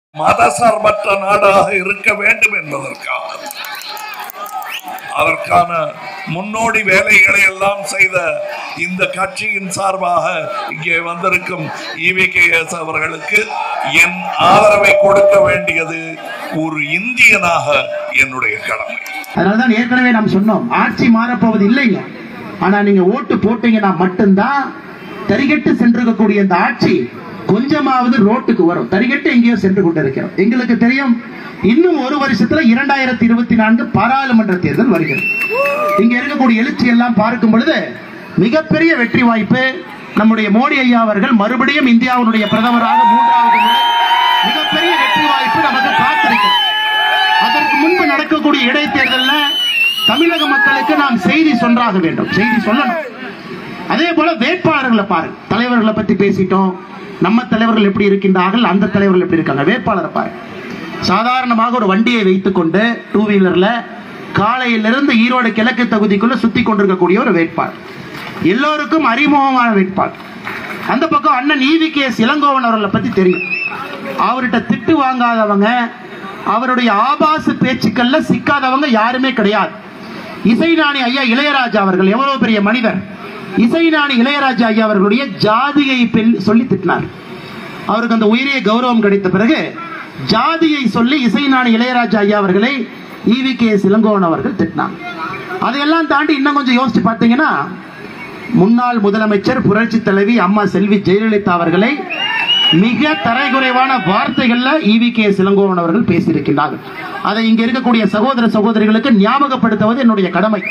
மதசார்பற்ற நாடாக இருக்க வேண்டும் என்பதற்காக அதற்கான முன்னோடி வேலைகளை எல்லாம் செய்த இந்த கட்சியின் சார்பாக இங்கே வந்திருக்கும் இவிகேஎஸ் அவர்களுக்கு என் ஆதரவை கொடுக்க வேண்டியது ஒரு இந்தியனாக என்னுடைய கடமை அதனாலதான் ஏற்கனவே நாம் சொன்னோம் ஆட்சி மாறப்போவது இல்லைங்க ஆனா நீங்க ஓட்டு போட்டீங்கன்னா மட்டும்தான் தரிகட்டு சென்றிருக்கக்கூடிய இந்த ஆட்சி கொஞ்சமாவது ரோட்டுக்கு வரும் தரிகட்டு எங்கேயோ சென்று கொண்டிருக்கிறோம் எங்களுக்கு தெரியும் இன்னும் ஒரு வருஷத்துல இரண்டாயிரத்தி இருபத்தி நான்கு பாராளுமன்ற தேர்தல் வருகிறது இங்க இருக்கக்கூடிய எழுச்சி எல்லாம் பார்க்கும் பொழுது மிகப்பெரிய வெற்றி வாய்ப்பு நம்முடைய மோடி ஐயா அவர்கள் மறுபடியும் இந்தியாவினுடைய பிரதமராக மூன்றாவது முறை மிகப்பெரிய வெற்றி வாய்ப்பு நமக்கு காத்திருக்கிறது அதற்கு முன்பு நடக்கக்கூடிய இடைத்தேர்தல்ல தமிழக மக்களுக்கு நாம் செய்தி சொன்றாக வேண்டும் செய்தி சொல்லணும் அதே போல வேட்பாளர்களை பாருங்க தலைவர்களை பத்தி பேசிட்டோம் நம்ம தலைவர்கள் எப்படி இருக்கின்றார்கள் அந்த தலைவர்கள் எப்படி இருக்காங்க வேட்பாளரை பாருங்க சாதாரணமாக ஒரு வண்டியை வைத்துக்கொண்டு டூ வீலர்ல காலையிலிருந்து ஈரோடு கிழக்கு தொகுதிக்குள்ள சுத்தி கொண்டிருக்கக்கூடிய ஒரு வேட்பாளர் எல்லோருக்கும் அறிமுகமான வேட்பாளர் அந்த பக்கம் அண்ணன் ஈவி கே இளங்கோவன் அவர்களை பத்தி தெரியும் அவர்கிட்ட திட்டு வாங்காதவங்க அவருடைய ஆபாச பேச்சுக்கள்ல சிக்காதவங்க யாருமே கிடையாது இசைஞானி ஐயா இளையராஜா அவர்கள் எவ்வளவு பெரிய மனிதர் இசைஞானி இளையராஜா ஐயா அவர்களுடைய ஜாதியை பெண் சொல்லி திட்டினார் அவருக்கு அந்த உயரிய கௌரவம் கிடைத்த பிறகு ஜாதியை சொல்லி இசைஞானி இளையராஜா ஐயா அவர்களை ஈவி கே இளங்கோவன் அவர்கள் திட்டினார் அதையெல்லாம் தாண்டி இன்னும் கொஞ்சம் யோசிச்சு பார்த்தீங்கன்னா முன்னாள் முதலமைச்சர் புரட்சி தலைவி அம்மா செல்வி ஜெயலலிதா அவர்களை மிக தரைகுறைவான வார்த்தைகள்ல ஈவி கே சிலங்கோவன் அவர்கள் பேசியிருக்கின்றார்கள் அதை இங்க இருக்கக்கூடிய சகோதர சகோதரிகளுக்கு ஞாபகப்படுத்துவது என்னுடைய கடமை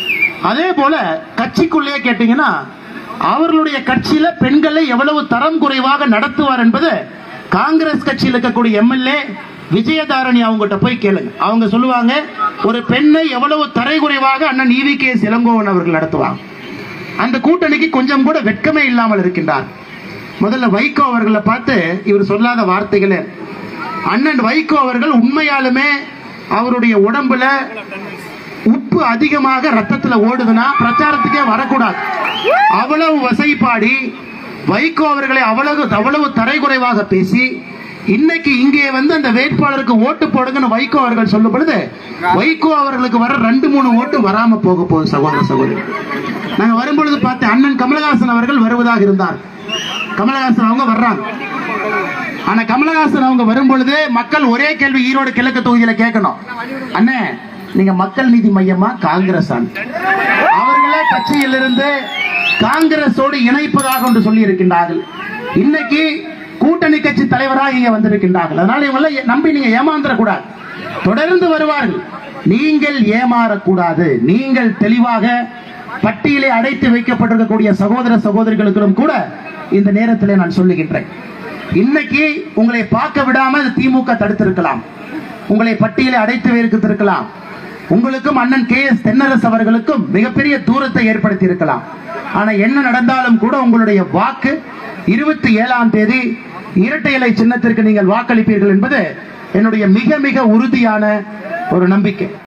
அதே போல கட்சிக்குள்ளேயே கேட்டீங்கன்னா அவர்களுடைய கட்சியில பெண்களை எவ்வளவு தரம் குறைவாக நடத்துவார் என்பது காங்கிரஸ் கட்சியில் இருக்கக்கூடிய எம்எல்ஏ விஜயதாரணி அவங்ககிட்ட போய் கேளுங்க அவங்க சொல்லுவாங்க ஒரு பெண்ணை எவ்வளவு தரைகுறைவாக அண்ணன் ஈவி கே இளங்கோவன் அவர்கள் நடத்துவாங்க அந்த கூட்டணிக்கு கொஞ்சம் கூட வெட்கமே இல்லாமல் இருக்கின்றார் முதல்ல வைகோ அவர்களை பார்த்து இவர் சொல்லாத வார்த்தைகளே அண்ணன் வைகோ அவர்கள் உண்மையாலுமே அவருடைய உடம்புல உப்பு அதிகமாக ரத்தத்துல ஓடுதுன்னா பிரச்சாரத்துக்கே வரக்கூடாது அவ்வளவு வசைப்பாடி வைகோ அவர்களை அவ்வளவு அவ்வளவு தரைகுறைவாக பேசி இன்னைக்கு இங்கே வந்து அந்த வேட்பாளருக்கு ஓட்டு போடுங்கன்னு வைகோ அவர்கள் சொல்லும் பொழுது வைகோ அவர்களுக்கு வர ரெண்டு மூணு ஓட்டு வராம போக போகுது சகோதர சகோதரி நாங்க வரும்பொழுது பார்த்து அண்ணன் கமலஹாசன் அவர்கள் வருவதாக இருந்தார் கமலஹாசன் அவங்க வர்றாங்க ஆனா கமலஹாசன் அவங்க வரும்பொழுது மக்கள் ஒரே கேள்வி ஈரோடு கிழக்கு தொகுதியில கேட்கணும் அண்ணே நீங்க மக்கள் நீதி மையமா காங்கிரஸ் அவர்களே கட்சியிலிருந்து காங்கிரஸோடு இணைப்பதாக ஒன்று சொல்லி இருக்கின்றார்கள் இன்னைக்கு கூட்டணி கட்சி தலைவராக இங்க வந்திருக்கின்றார்கள் அதனால இவங்களை நம்பி நீங்க ஏமாந்துடக்கூடாது தொடர்ந்து வருவார்கள் நீங்கள் ஏமாறக்கூடாது நீங்கள் தெளிவாக பட்டியலை அடைத்து வைக்கப்பட்டிருக்கக்கூடிய சகோதர சகோதரிகளுக்கும் கூட இந்த நேரத்தில் நான் சொல்லுகின்றேன் இன்னைக்கு உங்களை பார்க்க விடாம இந்த திமுக தடுத்திருக்கலாம் உங்களை பட்டியலை அடைத்து வைத்திருக்கலாம் உங்களுக்கும் அண்ணன் கே எஸ் தென்னரசு அவர்களுக்கும் மிகப்பெரிய தூரத்தை ஏற்படுத்தி இருக்கலாம் ஆனா என்ன நடந்தாலும் கூட உங்களுடைய வாக்கு இருபத்தி ஏழாம் தேதி இரட்டை இலை சின்னத்திற்கு நீங்கள் வாக்களிப்பீர்கள் என்பது என்னுடைய மிக மிக உறுதியான ஒரு நம்பிக்கை